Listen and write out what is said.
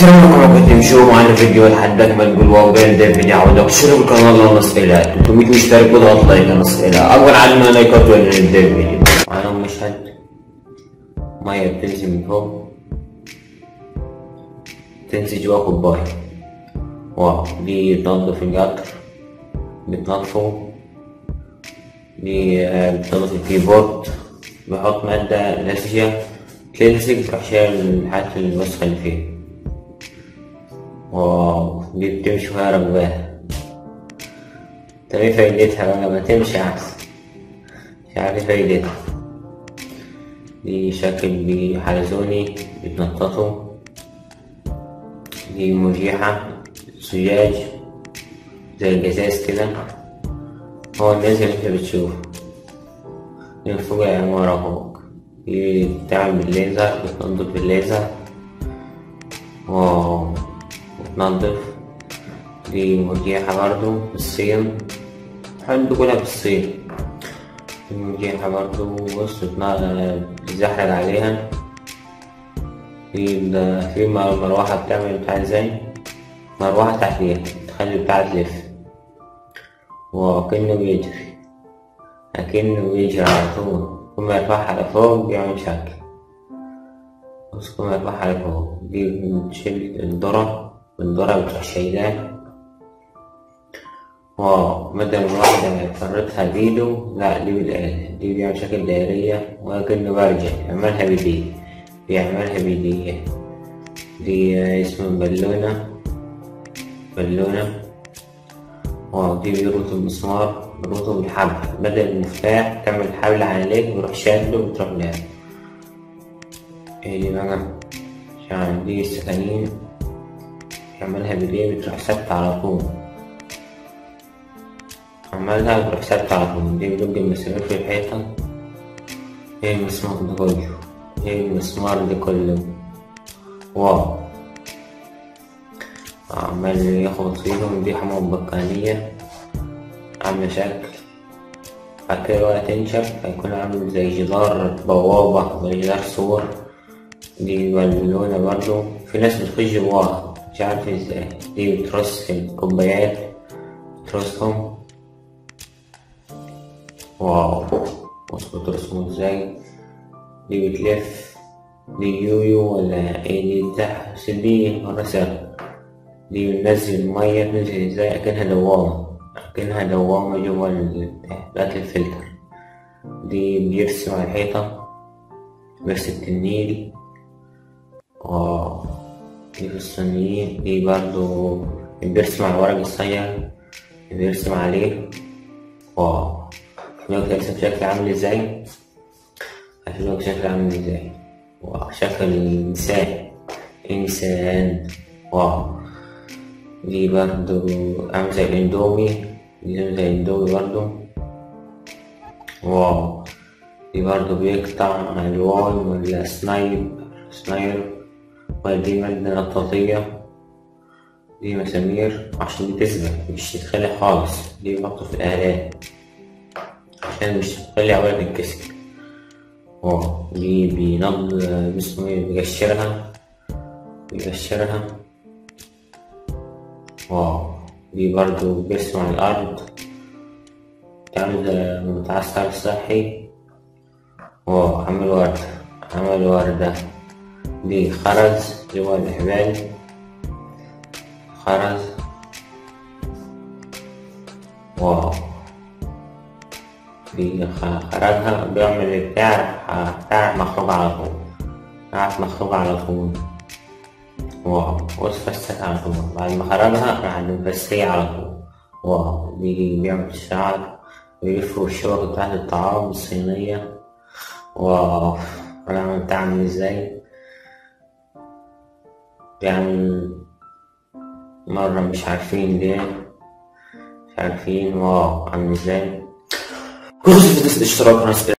السلام عليكم كنت تمشوا معنا فيديو لحد ما تقول واو بين ده فيديو عودك اشتركوا بالقناة نص إلى 300 مشترك واضغط لايك نص إلى أول عدد من لايكات ولا نبدأ الفيديو معنا مشهد مية بتنزل من فوق تنزل جوا كوباية واو دي تنظف القطر بتنظفه دي آه، بتنظف الكيبورد بحط مادة لزجة تلزق عشان الحاجات الوسخة اللي فيه واو دي بتمشي فيها رغباها طب ايه فايدتها بقى ما تمشي احسن مش عارف ايه فايدتها دي شكل بحلزوني بتنططوا دي مريحة زجاج زي الجزاز كده هو الناس اللي انت بتشوفه من فوق العمارة فوق دي بتعمل بالليزر بتنضف بالليزر واو بتنضف دي مرجيحة برضو في الصين بحب كلها في الصين دي مرجيحة برضو بص بتزحلق عليها في ال- في مر- مروحة بتعمل بتاع ازاي مروحة تحتيها تخلي بتاع تلف وكأنه بيجري أكنه بيجري على طول كل ما يرفعها على فوق بيعمل شكل بص كل ما يرفعها على فوق دي بتشيل الذرة والذرة بتروح شايلاه واو بدل ما واحدة يفرطها بإيده لا دي بالآلة دي بيعمل شكل دائرية وكأنه برجع يعملها بإيديه بيعملها بإيديه دي اسمها بالونة بالونة واو دي بيربط المسمار بيربطه بالحبل بدل المفتاح تعمل حبل عليك بيروح شاده وتروح لها ايه دي بقى عشان دي السكاكين يعملها بايديه بتروح ثابتة على طول عملها بتروح ثابتة على طول دي بيدق المسامير في الحيطة ايه المسمار ده كله ايه المسمار ده كله واو عمال ياخد فيهم دي حمام بقالية عاملة شكل بعد كده بقى تنشف هيكون عامل زي جدار بوابة زي جدار صور دي بالونة برضو في ناس بتخش جواها مش عارف ازاي دي بترص الكوبايات بترصهم واو بص بترسموا ازاي دي بتلف دي يويو ولا ايه دي بتاع بس دي مرسى دي بننزل المية تنزل ازاي اكنها دوامة اكنها دوامة جوا ال- بتاعت الفلتر دي بيرسم على الحيطة بيرسم النيل واو دي في الصينيين دي برضو بيرسم على الورق الصغير بيرسم عليه واو شوف يرسم شكل عامل ازاي هشوفك شكل عامل ازاي واو شكل انسان انسان واو دي برضو عامل زي الاندومي دي عامل زي الاندومي برضو واو دي برضو بيقطع الواي ولا سنايب سناير ودي مادة نطاطية دي مسامير عشان دي تثبت مش تتخلع خالص دي بحطه في الآلات عشان مش تخلي ولا تتكسر واو دي بينض اسمه ايه بيقشرها بيقشرها واو دي برضو بيرسم على الأرض تعمل زي متعسكر صحي واو عمل وردة عمل وردة دي خرز جوا الحبال خرز واو دي خ- خرزها بيعمل بتاع بتاع مخروج على طول بتاع مخروج على طول واو واتفسك على طول بعد ما خرجها راح نفسيه على طول واو دي بيعمل الشعر ويلفوا الشبكة بتاعت الطعام الصينية واو أنا بتعمل ازاي يعني مرة مش عارفين ليه مش عارفين واو عامل ازاي كل اشتراك